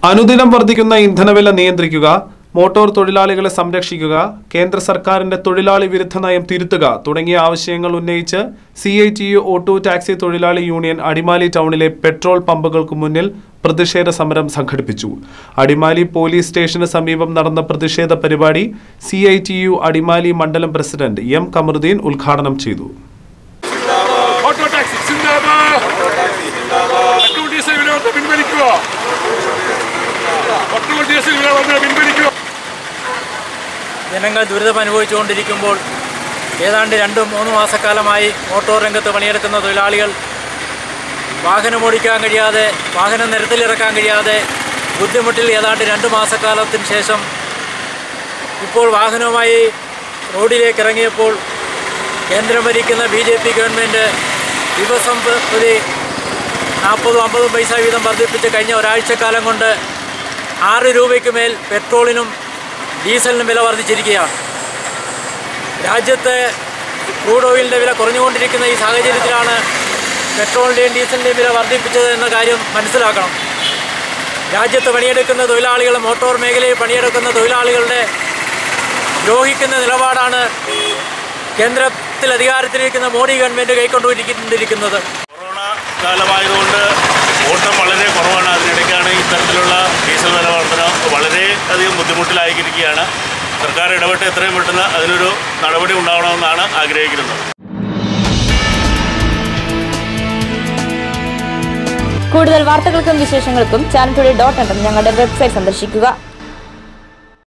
അനുദിനം വർദ്ധിക്കുന്ന ഇന്ധനവില നിയന്ത്രിക്കുക മോട്ടോർ തൊഴിലാളികളെ സംരക്ഷിക്കുക കേന്ദ്ര സർക്കാരിന്റെ തൊഴിലാളി വിരുദ്ധ നയം തിരുത്തുക തുടങ്ങിയ ആവശ്യങ്ങൾ ഉന്നയിച്ച് C I T U auto taxi തൊഴിലാളി യൂണിയൻ അടിമാലി ടൗണിലെ പെട്രോൾ പമ്പുകൾക്ക് മുന്നിൽ പ്രതിഷേധ സമരം സംഘടിപ്പിച്ചു അടിമാലി പോലീസ് സ്റ്റേഷന് സമീപം നടന്ന പ്രതിഷേധ പരിപാടി C I T U Adimali മണ്ഡലം പ്രസിഡന്റ് എം കമറുദ്ദീൻ ഉദ്ഘാടനം ചെയ്തു ഓട്ടോ ടാക്സി സിന്ദാബാദ് പെട്രോൾ ഡീസൽ വില വർധന പിൻവലിക്കുക പെട്രോൾ ഡീസൽ വില വർധന പിൻവലിക്കുക ജനങ്ങൾ ദുരിതം അനുഭവിച്ചുകൊണ്ടിരിക്കുമ്പോൾ ഏതാണ്ട് രണ്ട് മൂന്ന് മാസക്കാലമായി മോട്ടോർ രംഗത്ത് പണിയെടുക്കുന്ന തൊഴിലാളികൾ വാഹനം ഓടിക്കാൻ കഴിയാതെ വാഹനം നിരത്തിലിറക്കാൻ കഴിയാതെ ബുദ്ധിമുട്ടിൽ ഏതാണ്ട് രണ്ട് മാസക്കാലത്തിന് ശേഷം ഇപ്പോൾ വാഹനവുമായി റോഡിലേക്ക് ഇറങ്ങിയപ്പോൾ കേന്ദ്രം ഭരിക്കുന്ന ബി ജെ പി ഗവൺമെൻറ് ദിവസം ഒരു നാൽപ്പതും അമ്പതും പൈസ വീതം വർദ്ധിപ്പിച്ച് കഴിഞ്ഞ ഒരാഴ്ചക്കാലം കൊണ്ട് ആറ് രൂപയ്ക്ക് മേൽ പെട്രോളിനും ഡീസലിനും വില വർദ്ധിച്ചിരിക്കുകയാണ് രാജ്യത്ത് ക്രൂഡ് ഓയിലിൻ്റെ വില കുറഞ്ഞുകൊണ്ടിരിക്കുന്ന ഈ സാഹചര്യത്തിലാണ് പെട്രോളിൻ്റെയും ഡീസലിൻ്റെയും വില വർദ്ധിപ്പിച്ചത് എന്ന കാര്യം മനസ്സിലാക്കണം രാജ്യത്ത് പണിയെടുക്കുന്ന തൊഴിലാളികൾ മോട്ടോർ മേഖലയിൽ പണിയെടുക്കുന്ന തൊഴിലാളികളുടെ ദ്രോഹിക്കുന്ന നിലപാടാണ് കേന്ദ്രത്തിൽ അധികാരത്തിലിരിക്കുന്ന മോഡി ഗവൺമെൻറ് കൈക്കൊണ്ടുകൊണ്ടിരിക്കുന്നത് കൊറോണ കാലമായതുകൊണ്ട് ഓട്ടം വളരെ കുറവാണ് അതിനിടയ്ക്കാണ് ഇത്തരത്തിലുള്ള ഡീസൽ വില വർധന വളരെ അധികം ബുദ്ധിമുട്ടിലായിരിക്കുകയാണ് സർക്കാർ ഇടപെട്ട് എത്രയും പെട്ടെന്ന് അതിനൊരു നടപടി ഉണ്ടാവണമെന്നാണ് ആഗ്രഹിക്കുന്നത് കൂടുതൽ വാർത്തകൾക്കും വിശേഷങ്ങൾക്കും ചാനൽ ടുഡേ ഡോട്ട് ഞങ്ങളുടെ വെബ്സൈറ്റ് സന്ദർശിക്കുക